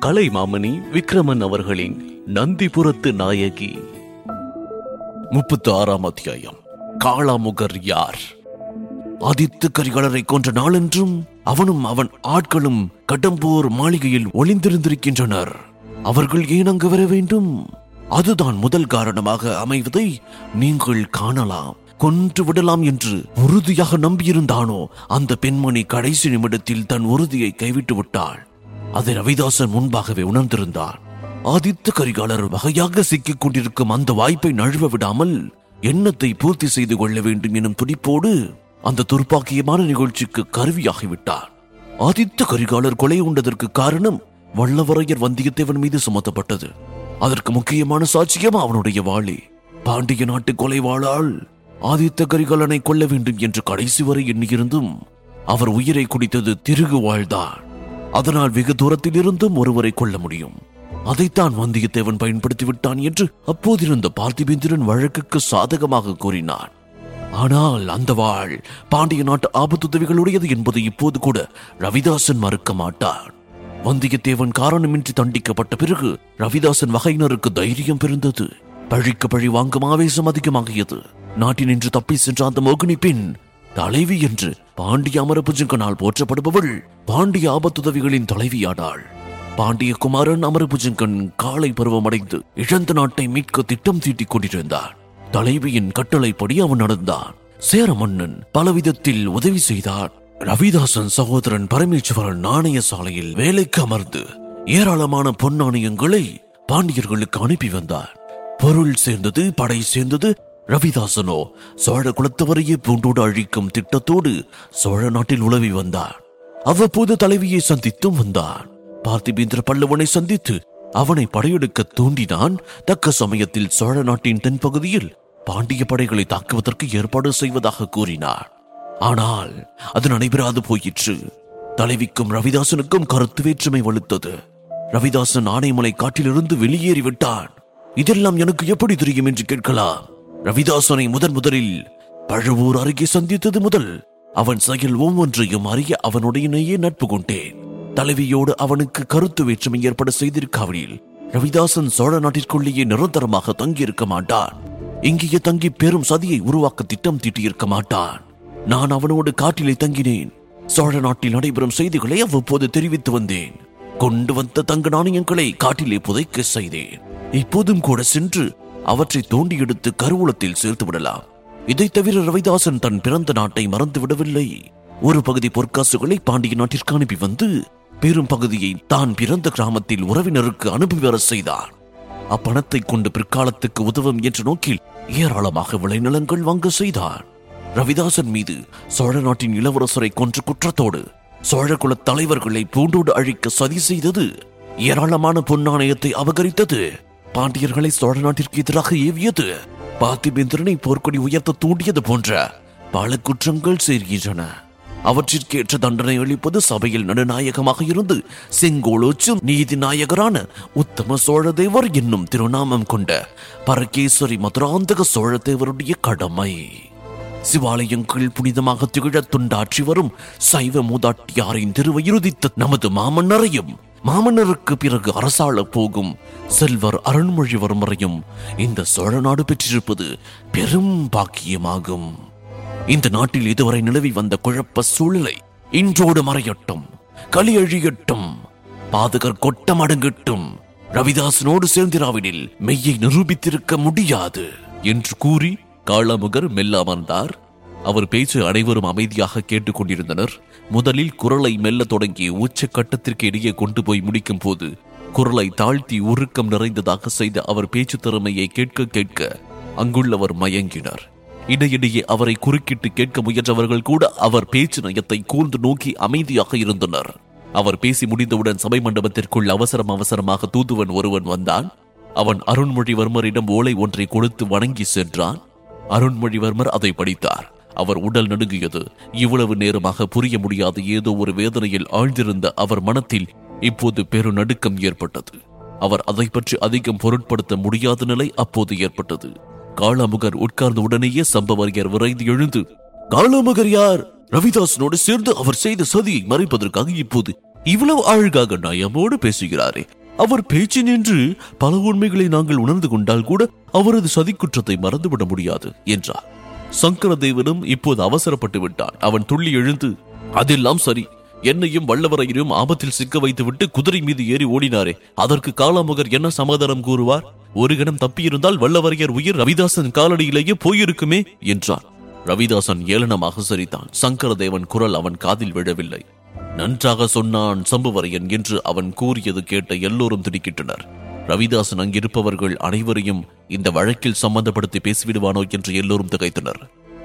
கலைமாமணி விக்ரமன் அவர்களின் நந்திபுரத்து நாயகி முப்பத்து ஆறாம் அத்தியாயம் காளாமுகர் யார் ஆதித்த கரிகாலரை கொன்ற நாளென்றும் அவனும் அவன் ஆட்களும் கடம்பூர் மாளிகையில் ஒளிந்திருந்திருக்கின்றனர் அவர்கள் ஏன் அங்கு வர வேண்டும் அதுதான் முதல் காரணமாக அமைவதை நீங்கள் காணலாம் கொன்று விடலாம் என்று உறுதியாக நம்பியிருந்தானோ அந்த பெண்மணி கடைசி நிமிடத்தில் தன் உறுதியை கைவிட்டு விட்டாள் அதை ரவிதாசன் முன்பாகவே உணர்ந்திருந்தான் ஆதித்த கரிகாலர் வகையாக சிக்கிக் கொண்டிருக்கும் அந்த வாய்ப்பை நழுவ விடாமல் எண்ணத்தை பூர்த்தி செய்து கொள்ள வேண்டும் எனும் துடிப்போடு அந்த துர்ப்பாக்கியமான நிகழ்ச்சிக்கு கருவியாகிவிட்டார் ஆதித்த கரிகாலர் கொலை உண்டதற்கு காரணம் வல்லவரையர் வந்தியத்தேவன் மீது சுமத்தப்பட்டது அதற்கு முக்கியமான சாட்சியம் அவனுடைய வாளி பாண்டிய நாட்டு கொலைவாளால் ஆதித்த கரிகாலனை கொல்ல வேண்டும் என்று கடைசி வரை எண்ணியிருந்தும் அவர் உயிரை குடித்தது திருகு வாழ்தான் அதனால் வெகு தூரத்தில் இருந்தும் ஒருவரை கொள்ள முடியும் அதைத்தான் வந்தியத்தேவன் பயன்படுத்தி விட்டான் என்று அப்போதிருந்த பார்த்திபேந்திரன் வழக்குக்கு சாதகமாக கூறினான் ஆனால் அந்த வாழ் பாண்டிய நாட்டு ஆபத்துதவிகளுடையது என்பது இப்போது கூட ரவிதாசன் மறுக்க மாட்டான் வந்தியத்தேவன் காரணமின்றி தண்டிக்கப்பட்ட பிறகு ரவிதாசன் வகையினருக்கு தைரியம் பிறந்தது பழிக்கு பழி வாங்கும் ஆவேசம் அதிகமாகியது நாட்டினின்று தப்பி சென்ற அந்த மோகினி பெண் தலைவி என்று பாண்டிய அமரபுஜங்கனால் போற்றப்படுபவள் பாண்டிய ஆபத்துதவிகளின் தலைவியானாள் பாண்டிய குமாரன் அமரபுஜங்கன் காலை பருவமடைந்து இழந்த நாட்டை மீட்க திட்டம் தீட்டிக் கொண்டிருந்தான் தலைவியின் கட்டளைப்படி அவன் நடந்தான் சேர மன்னன் பலவிதத்தில் உதவி செய்தான் ரவிதாசன் சகோதரன் பரமேஸ்வரன் நாணய சாலையில் வேலைக்கு அமர்ந்து ஏராளமான பொன்னாணயங்களை பாண்டியர்களுக்கு அனுப்பி வந்தார் பொருள் சேர்ந்தது படை சேர்ந்தது ரவிதாசனோ சோழ குலத்தவரையே பூண்டோடு அழிக்கும் திட்டத்தோடு சோழ நாட்டில் உலவி வந்தார் அவ்வப்போது தலைவியை சந்தித்தும் வந்தான் பார்த்திபேந்திர பல்லவனை சந்தித்து அவனை படையெடுக்க தூண்டினான் தக்க சமயத்தில் சோழ நாட்டின் தென்பகுதியில் பாண்டிய படைகளை தாக்குவதற்கு ஏற்பாடு செய்வதாக கூறினார் ஆனால் அது நடைபெறாது போயிற்று தலைவிக்கும் ரவிதாசனுக்கும் கருத்து வேற்றுமை வலுத்தது ரவிதாசன் ஆனைமலை காட்டிலிருந்து வெளியேறி விட்டான் இதெல்லாம் எனக்கு எப்படி தெரியும் என்று கேட்கலாம் ரவிதாசனை முதன் முதலில் பழுவூர் அருகே சந்தித்தது முதல் அவன் செயல் ஒவ்வொன்றையும் அறிய அவனுடையனையே நட்பு கொண்டேன் தலைவியோடு அவனுக்கு கருத்து வேற்றுமை ஏற்பட செய்திருக்காவிடில் ரவிதாசன் சோழ நாட்டிற்குள்ளேயே நிரந்தரமாக தங்கியிருக்க மாட்டான் இங்கேயே தங்கி பெரும் சதியை உருவாக்க திட்டம் தீட்டியிருக்க மாட்டான் நான் அவனோடு காட்டிலே தங்கினேன் சோழ நாட்டில் நடைபெறும் செய்திகளை அவ்வப்போது தெரிவித்து வந்தேன் கொண்டு வந்த தங்க நாணயங்களை காட்டிலே புதைக்க செய்தேன் இப்போதும் கூட சென்று அவற்றை தோண்டி எடுத்து கருவூலத்தில் சேர்த்து விடலாம் இதை தவிர ரவிதாசன் தன் பிறந்த நாட்டை மறந்து விடவில்லை ஒரு பகுதி பொற்காசுகளை பாண்டிய நாட்டிற்கு அனுப்பி வந்து பெரும் பகுதியை தான் பிறந்த கிராமத்தில் உறவினருக்கு அனுப்பி வர செய்தான் அப்பணத்தை கொண்டு பிற்காலத்துக்கு உதவும் என்ற நோக்கில் ஏராளமாக விளைநிலங்கள் வாங்க செய்தான் ரவிதாசன் மீது சோழ நாட்டின் இளவரசரை கொன்ற குற்றத்தோடு சோழ குலத் தலைவர்களை பூண்டோடு அழிக்க சதி செய்தது ஏராளமான பொன்னாணயத்தை அபகரித்தது பாண்டியர்களை சோழ நாட்டிற்கு எதிராக ஏவியது பார்த்திபேந்திரனை போர்க்கொடி உயர்த்த தூண்டியது போன்ற பல குற்றங்கள் சேர்கின்றன அவற்றிற்கேற்ற தண்டனை அளிப்பது சபையில் நடுநாயகமாக இருந்து செங்கோலோச்சும் நீதி நாயகரான உத்தம சோழதேவர் என்னும் திருநாமம் கொண்ட பரகேஸ்வரி மதுராந்தக சோழதேவருடைய கடமை சிவாலயங்கள் புனிதமாக திகழ துண்டாற்றி வரும் சைவ மூதாட்டியாரின் திருவயிருதித்த நமது மாமன்னரையும் மாமன்னருக்கு பிறகு அரசாள போகும் செல்வர் அருண்மொழிவர்மரையும் இந்த சோழ நாடு பெற்றிருப்பது பெரும் பாக்கியமாகும் இந்த நாட்டில் இதுவரை நிலவி வந்த குழப்ப சூழ்நிலை இன்றோடு மறையட்டும் களி அழியட்டும் பாதகர் கொட்டம் அடங்கட்டும் ரவிதாசனோடு சேர்ந்திராவிடில் மெய்யை நிரூபித்திருக்க முடியாது என்று கூறி காளாமுகர் மெல்ல அமர்ந்தார் அவர் பேச்சு அனைவரும் அமைதியாக கேட்டுக்கொண்டிருந்தனர் முதலில் குரலை மெல்ல தொடங்கி உச்ச கட்டத்திற்கு இடையே கொண்டு போய் முடிக்கும் போது குரலை தாழ்த்தி உருக்கம் நிறைந்ததாக செய்த அவர் பேச்சு திறமையை கேட்க கேட்க அங்குள்ளவர் மயங்கினர் இடையிடையே அவரை குறுக்கிட்டு கேட்க முயன்றவர்கள் கூட அவர் பேச்சு நயத்தை கூர்ந்து நோக்கி அமைதியாக இருந்தனர் அவர் பேசி முடிந்தவுடன் சபை மண்டபத்திற்குள் அவசரம் அவசரமாக தூதுவன் ஒருவன் வந்தான் அவன் அருண்மொழிவர்மரிடம் ஓலை ஒன்றை கொடுத்து வணங்கி சென்றான் அருண்மொழிவர்மர் அதை படித்தார் அவர் உடல் நடுங்கியது இவ்வளவு நேரமாக புரிய முடியாத ஏதோ ஒரு வேதனையில் ஆழ்ந்திருந்த அவர் மனத்தில் இப்போது பெருநடுக்கம் ஏற்பட்டது அவர் அதை பற்றி அதிகம் பொருட்படுத்த முடியாத நிலை அப்போது ஏற்பட்டது காளாமுகர் உட்கார்ந்த உடனேயே சம்பவரியர் விரைந்து எழுந்து காளாமுகர் யார் ரவிதாசனோடு சேர்ந்து அவர் செய்த சதியை மறைப்பதற்காக இப்போது இவ்வளவு அழகாக நயமோடு பேசுகிறாரே அவர் பேச்சு நின்று பல உண்மைகளை நாங்கள் உணர்ந்து கொண்டால் கூட அவரது சதிக்குற்றத்தை மறந்துவிட முடியாது என்றார் சங்கரதேவனும் இப்போது அவசரப்பட்டு விட்டான் அவன் துள்ளி எழுந்து அதெல்லாம் சரி என்னையும் வல்லவரையரும் ஆபத்தில் சிக்க வைத்துவிட்டு குதிரை மீது ஏறி ஓடினாரே அதற்கு காலாமுகர் என்ன சமாதானம் கூறுவார் ஒரு கணம் தப்பியிருந்தால் வல்லவரையர் உயிர் ரவிதாசன் காலடியிலேயே போயிருக்குமே என்றான் ரவிதாசன் ஏளனமாக சிரித்தான் சங்கரதேவன் குரல் அவன் காதில் விழவில்லை நன்றாக சொன்னான் சம்புவரையன் என்று அவன் கூறியது கேட்ட எல்லோரும் திடுக்கிட்டனர் ரவிதாசன் அங்கிருப்பவர்கள் அனைவரையும் இந்த வழக்கில் சம்பந்தப்படுத்தி பேசிவிடுவானோ என்று எல்லோரும் திகைத்தனர்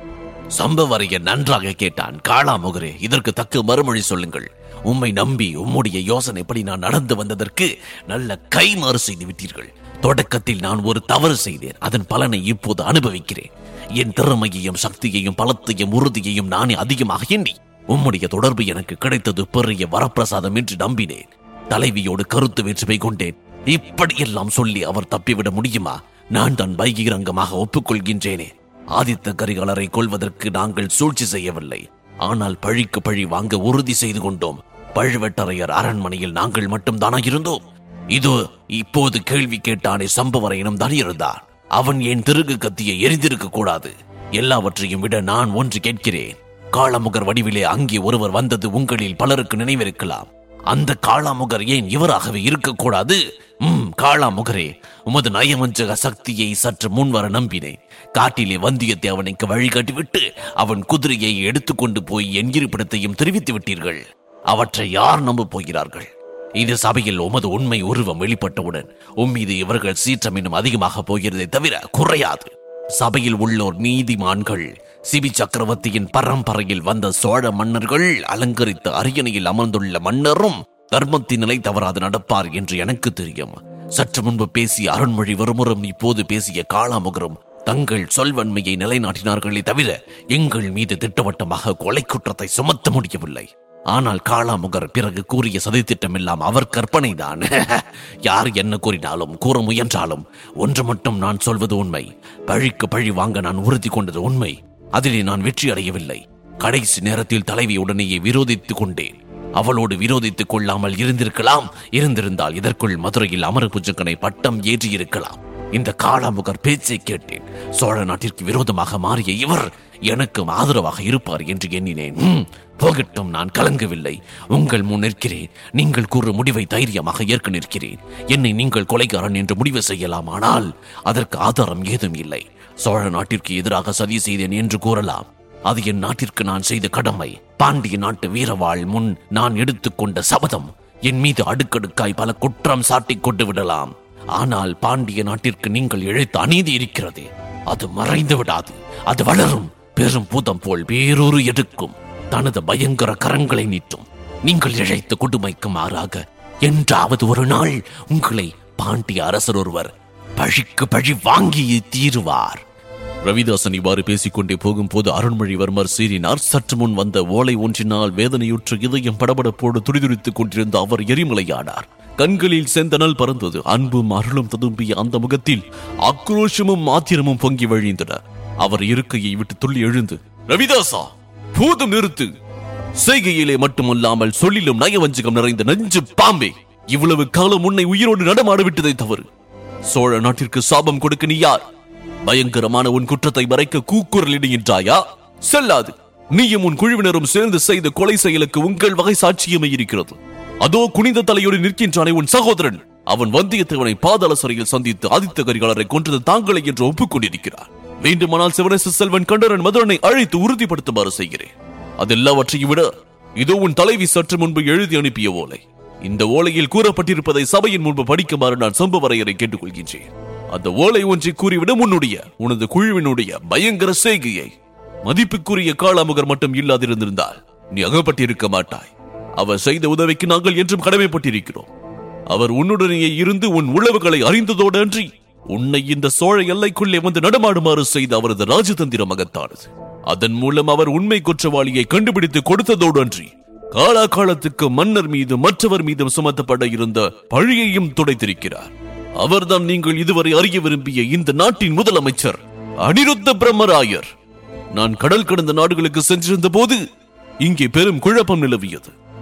சம்பவரையன் நன்றாக கேட்டான் காளாமுகரே இதற்கு தக்க மறுமொழி சொல்லுங்கள் உம்மை நம்பி உம்முடைய யோசனைப்படி நான் நடந்து வந்ததற்கு நல்ல கைமாறு செய்து விட்டீர்கள் தொடக்கத்தில் நான் ஒரு தவறு செய்தேன் அதன் பலனை இப்போது அனுபவிக்கிறேன் என் திறமையையும் சக்தியையும் பலத்தையும் உறுதியையும் நானே அதிகமாக எண்ணி உம்முடைய தொடர்பு எனக்கு கிடைத்தது பெரிய வரப்பிரசாதம் என்று நம்பினேன் தலைவியோடு கருத்து வேற்றுமை கொண்டேன் இப்படியெல்லாம் சொல்லி அவர் தப்பிவிட முடியுமா நான் தான் பைகீரங்கமாக ஒப்புக்கொள்கின்றேனே ஆதித்த கரிகாலரை கொல்வதற்கு நாங்கள் சூழ்ச்சி செய்யவில்லை ஆனால் பழிக்கு பழி வாங்க உறுதி செய்து கொண்டோம் பழுவேட்டரையர் அரண்மனையில் நாங்கள் மட்டும் தானா இருந்தோம் இதோ இப்போது கேள்வி கேட்டானே சம்பவரையனும் தான் இருந்தான் அவன் என் திருகு கத்தியை எரிந்திருக்க கூடாது எல்லாவற்றையும் விட நான் ஒன்று கேட்கிறேன் காளமுகர் வடிவிலே அங்கே ஒருவர் வந்தது உங்களில் பலருக்கு நினைவிருக்கலாம் அந்த காளாமுகர் ஏன் இவராகவே இருக்கக்கூடாது ம் காளாமுகரே உமது நயவஞ்சக சக்தியை சற்று முன்வர நம்பினேன் காட்டிலே வந்தியத்தேவனுக்கு வழிகாட்டிவிட்டு அவன் குதிரையை எடுத்துக்கொண்டு போய் என் இருப்பிடத்தையும் தெரிவித்து விட்டீர்கள் அவற்றை யார் நம்ப போகிறார்கள் இது சபையில் உமது உண்மை உருவம் வெளிப்பட்டவுடன் உம்மீது இவர்கள் சீற்றம் இன்னும் அதிகமாக போகிறதே தவிர குறையாது சபையில் உள்ளோர் நீதிமான்கள் சிபி சக்கரவர்த்தியின் பரம்பரையில் வந்த சோழ மன்னர்கள் அலங்கரித்த அரியணையில் அமர்ந்துள்ள மன்னரும் தர்மத்தின் நிலை தவறாது நடப்பார் என்று எனக்கு தெரியும் சற்று முன்பு பேசிய அருண்மொழி வருமுறம் இப்போது பேசிய காளாமுகரும் தங்கள் சொல்வன்மையை நிலைநாட்டினார்களே தவிர எங்கள் மீது திட்டவட்டமாக கொலை குற்றத்தை சுமத்த முடியவில்லை ஆனால் காளாமுகர் பிறகு கூறிய சதித்திட்டம் எல்லாம் அவர் கற்பனைதான் யார் என்ன கூறினாலும் கூற முயன்றாலும் ஒன்று மட்டும் நான் சொல்வது உண்மை பழிக்கு பழி வாங்க நான் உறுதி கொண்டது உண்மை அதிலே நான் வெற்றி அடையவில்லை கடைசி நேரத்தில் தலைவி உடனேயே விரோதித்துக் கொண்டேன் அவளோடு விரோதித்துக் கொள்ளாமல் இருந்திருக்கலாம் இருந்திருந்தால் இதற்குள் மதுரையில் அமரபுஜங்கனை பட்டம் ஏற்றியிருக்கலாம் இந்த காளாமுகர் பேச்சை கேட்டேன் சோழ நாட்டிற்கு விரோதமாக மாறிய இவர் எனக்கும் ஆதரவாக இருப்பார் என்று எண்ணினேன் ம், போகட்டும் நான் கலங்கவில்லை உங்கள் முன் நிற்கிறேன் நீங்கள் கூறும் முடிவை தைரியமாக ஏற்க நிற்கிறேன் என்னை நீங்கள் கொலைகாரன் என்று முடிவு செய்யலாம் ஆனால் அதற்கு ஆதாரம் ஏதும் இல்லை சோழ நாட்டிற்கு எதிராக சதி செய்தேன் என்று கூறலாம் அது என் நாட்டிற்கு நான் செய்த கடமை பாண்டிய நாட்டு வீரவாள் முன் நான் எடுத்துக்கொண்ட சபதம் என் மீது அடுக்கடுக்காய் பல குற்றம் சாட்டிக் கொண்டு விடலாம் ஆனால் பாண்டிய நாட்டிற்கு நீங்கள் இழைத்த அநீதி இருக்கிறது அது மறைந்து விடாது அது வளரும் பெரும் பூதம் போல் வேறொரு எடுக்கும் தனது பயங்கர கரங்களை நீட்டும் நீங்கள் இழைத்த கொடுமைக்கு மாறாக என்றாவது ஒரு நாள் உங்களை பாண்டிய அரசர் ஒருவர் பழிக்கு பழி வாங்கியே தீருவார் ரவிதாசன் இவ்வாறு பேசிக்கொண்டே போகும்போது அருண்மொழிவர்மர் சீறினார் சற்று முன் வந்த ஓலை ஒன்றினால் வேதனையுற்ற இதயம் படபடப்போடு துடிதுடித்துக் கொண்டிருந்த அவர் எரிமலையானார் கண்களில் செந்தனல் பறந்தது அன்பும் அருளும் ததும்பிய அந்த முகத்தில் ஆக்ரோஷமும் ஆத்திரமும் பொங்கி வழிந்தன அவர் இருக்கையை விட்டு துள்ளி எழுந்து ரவிதாசா போதும் நிறுத்து செய்கையிலே மட்டுமல்லாமல் சொல்லிலும் நயவஞ்சகம் நிறைந்த நெஞ்சு பாம்பே இவ்வளவு காலம் உன்னை உயிரோடு நடமாட விட்டதை தவறு சோழ நாட்டிற்கு சாபம் கொடுக்க நீ யார் பயங்கரமான உன் குற்றத்தை மறைக்க கூக்குரலிடுகின்றாயா செல்லாது நீயும் உன் குழுவினரும் சேர்ந்து செய்த கொலை செயலுக்கு உங்கள் வகை சாட்சியமே இருக்கிறது அதோ குனிந்த தலையோடு நிற்கின்றானே உன் சகோதரன் அவன் வந்தியத்தேவனை பாதாள சிறையில் சந்தித்து ஆதித்த கரிகாலரை கொன்றது தாங்களே என்று ஒப்புக்கொண்டிருக்கிறார் வேண்டுமானால் சிவனேச செல்வன் கண்டரன் மதுரனை அழைத்து உறுதிப்படுத்துமாறு செய்கிறேன் அதெல்லாவற்றையும் விட இதோ உன் தலைவி சற்று முன்பு எழுதி அனுப்பிய ஓலை இந்த ஓலையில் கூறப்பட்டிருப்பதை சபையின் முன்பு படிக்குமாறு நான் சம்பவரையரை கேட்டுக்கொள்கின்றேன் அந்த ஓலை ஒன்றை கூறிவிட உன்னுடைய உனது குழுவினுடைய பயங்கர செய்கையை மதிப்புக்குரிய காளாமுகர் மட்டும் இல்லாதிருந்திருந்தால் நீ அகப்பட்டிருக்க மாட்டாய் அவர் செய்த உதவிக்கு நாங்கள் என்றும் கடமைப்பட்டிருக்கிறோம் அவர் உன்னுடனேயே இருந்து உன் உளவுகளை அறிந்ததோடு அன்றி உன்னை இந்த சோழ எல்லைக்குள்ளே வந்து நடமாடுமாறு செய்த அவரது ராஜதந்திர மகத்தானது அதன் மூலம் அவர் உண்மை குற்றவாளியை கண்டுபிடித்து கொடுத்ததோடு அன்றி காலாகாலத்துக்கு மன்னர் மீது மற்றவர் மீதும் சுமத்தப்பட இருந்த பழியையும் துடைத்திருக்கிறார் அவர்தான் நீங்கள் இதுவரை அறிய விரும்பிய இந்த நாட்டின் முதலமைச்சர் அனிருத்த பிரம்மராயர் நான் கடல் கடந்த நாடுகளுக்கு சென்றிருந்த போது இங்கே பெரும் குழப்பம் நிலவியது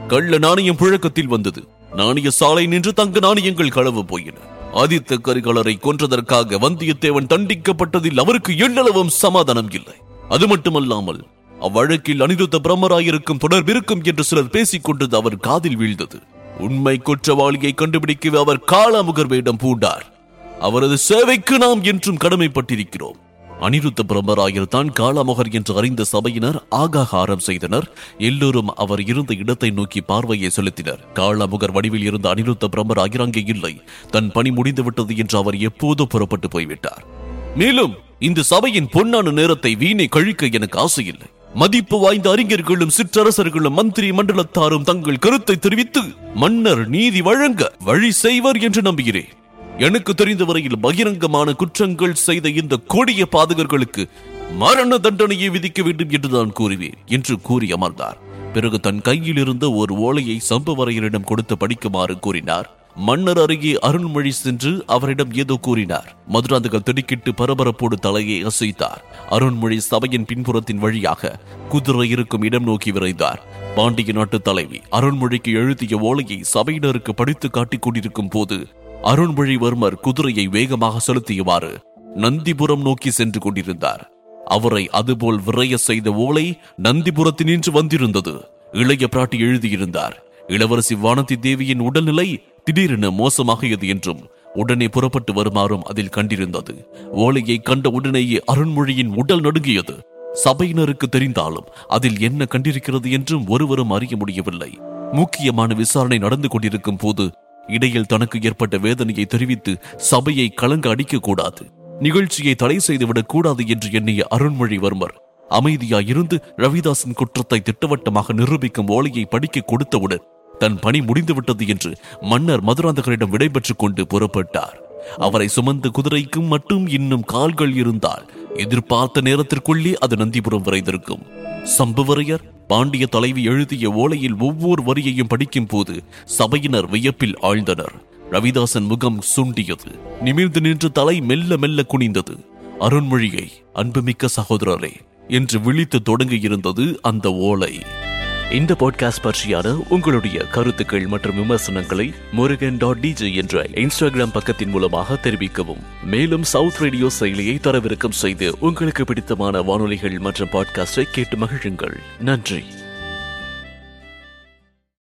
கள்ள நாணயம் புழக்கத்தில் வந்தது நாணய சாலை நின்று தங்க நாணயங்கள் களவு போயின ஆதித்த கரிகாலரை கொன்றதற்காக வந்தியத்தேவன் தண்டிக்கப்பட்டதில் அவருக்கு எண்ணளவும் சமாதானம் இல்லை அது மட்டுமல்லாமல் அவ்வழக்கில் அனிருத்த பிரம்மராயிருக்கும் தொடர்பிருக்கும் என்று சிலர் பேசிக் கொண்டது அவர் காதில் வீழ்ந்தது உண்மை குற்றவாளியை கண்டுபிடிக்கவே அவர் காளாமுகர் வேடம் பூண்டார் அவரது சேவைக்கு நாம் என்றும் கடமைப்பட்டிருக்கிறோம் அனிருத்த பிரம்மராயர் தான் காளாமுகர் என்று அறிந்த சபையினர் ஆகாகாரம் செய்தனர் எல்லோரும் அவர் இருந்த இடத்தை நோக்கி பார்வையை செலுத்தினர் காளாமுகர் வடிவில் இருந்த அனிருத்த பிரம்மராயர் அங்கே இல்லை தன் பணி முடிந்துவிட்டது என்று அவர் எப்போதோ புறப்பட்டு போய்விட்டார் மேலும் இந்த சபையின் பொன்னான நேரத்தை வீணை கழிக்க எனக்கு ஆசையில்லை மதிப்பு வாய்ந்த அறிஞர்களும் சிற்றரசர்களும் மந்திரி மண்டலத்தாரும் தங்கள் கருத்தை தெரிவித்து மன்னர் நீதி வழங்க வழி செய்வர் என்று நம்புகிறேன் எனக்கு தெரிந்த வரையில் பகிரங்கமான குற்றங்கள் செய்த இந்த கொடிய பாதகர்களுக்கு மரண தண்டனையை விதிக்க வேண்டும் என்று நான் கூறுவேன் என்று கூறி அமர்ந்தார் பிறகு தன் கையில் இருந்த ஒரு ஓலையை சம்பவரையரிடம் கொடுத்து படிக்குமாறு கூறினார் மன்னர் அருகே அருள்மொழி சென்று அவரிடம் ஏதோ கூறினார் மதுராந்தகர் திடுக்கிட்டு பரபரப்போடு தலையை அசைத்தார் அருண்மொழி சபையின் பின்புறத்தின் வழியாக குதிரை இருக்கும் இடம் நோக்கி விரைந்தார் பாண்டிய நாட்டு தலைவி அருண்மொழிக்கு எழுதிய ஓலையை சபையினருக்கு படித்து காட்டிக் கொண்டிருக்கும் போது அருண்மொழிவர்மர் குதிரையை வேகமாக செலுத்தியவாறு நந்திபுரம் நோக்கி சென்று கொண்டிருந்தார் அவரை அதுபோல் விரைய செய்த ஓலை நந்திபுரத்தினின்று வந்திருந்தது இளைய பிராட்டி எழுதியிருந்தார் இளவரசி வானதி தேவியின் உடல்நிலை திடீரென மோசமாகியது என்றும் உடனே புறப்பட்டு வருமாறும் அதில் கண்டிருந்தது ஓலையை கண்ட உடனேயே அருண்மொழியின் உடல் நடுங்கியது சபையினருக்கு தெரிந்தாலும் அதில் என்ன கண்டிருக்கிறது என்றும் ஒருவரும் அறிய முடியவில்லை முக்கியமான விசாரணை நடந்து கொண்டிருக்கும் போது இடையில் தனக்கு ஏற்பட்ட வேதனையை தெரிவித்து சபையை கலங்க அடிக்க கூடாது நிகழ்ச்சியை தடை செய்துவிடக் கூடாது என்று எண்ணிய அருண்மொழிவர்மர் அமைதியாயிருந்து ரவிதாசின் குற்றத்தை திட்டவட்டமாக நிரூபிக்கும் ஓலையை படிக்க கொடுத்தவுடன் தன் பணி முடிந்துவிட்டது என்று மன்னர் மதுராந்தகரிடம் விடைபெற்றுக் கொண்டு புறப்பட்டார் அவரை சுமந்த குதிரைக்கும் மட்டும் இன்னும் கால்கள் இருந்தால் எதிர்பார்த்த நேரத்திற்குள்ளே அது நந்திபுரம் விரைந்திருக்கும் சம்புவரையர் பாண்டிய தலைவி எழுதிய ஓலையில் ஒவ்வொரு வரியையும் படிக்கும் போது சபையினர் வியப்பில் ஆழ்ந்தனர் ரவிதாசன் முகம் சுண்டியது நிமிர்ந்து நின்று தலை மெல்ல மெல்ல குனிந்தது அருண்மொழியை அன்புமிக்க சகோதரரே என்று விழித்து தொடங்கியிருந்தது அந்த ஓலை இந்த பாட்காஸ்ட் பற்றியான உங்களுடைய கருத்துக்கள் மற்றும் விமர்சனங்களை முருகன் டாட் டிஜே என்ற இன்ஸ்டாகிராம் பக்கத்தின் மூலமாக தெரிவிக்கவும் மேலும் சவுத் ரேடியோ செயலியை தரவிறக்கம் செய்து உங்களுக்கு பிடித்தமான வானொலிகள் மற்றும் பாட்காஸ்டை கேட்டு மகிழுங்கள் நன்றி